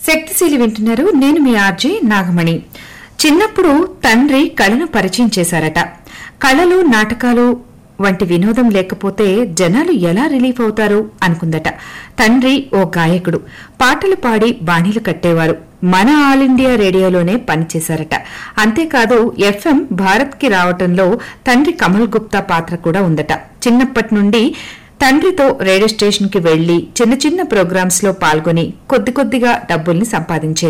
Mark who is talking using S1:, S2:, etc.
S1: శక్తిశీలి వింటున్నారు నేను మీ ఆర్జే నాగమణి చిన్నప్పుడు తండ్రి కళను పరిచయం చేశారట కళలు నాటకాలు వంటి వినోదం లేకపోతే జనాలు ఎలా రిలీఫ్ అవుతారు అనుకుందట తండ్రి ఓ గాయకుడు పాటలు పాడి బాణీలు కట్టేవారు మన ఆల్ ఇండియా రేడియోలోనే పనిచేశారట అంతేకాదు ఎఫ్ఎం భారత్ కి రావటంలో తండ్రి కమల్ గుప్తా పాత్ర కూడా ఉందట చిన్నప్పటి నుండి తండ్రితో రేడియో స్టేషన్ కి వెళ్లి చిన్న చిన్న ప్రోగ్రామ్స్ లో పాల్గొని కొద్ది కొద్దిగా డబ్బుల్ని సంపాదించేది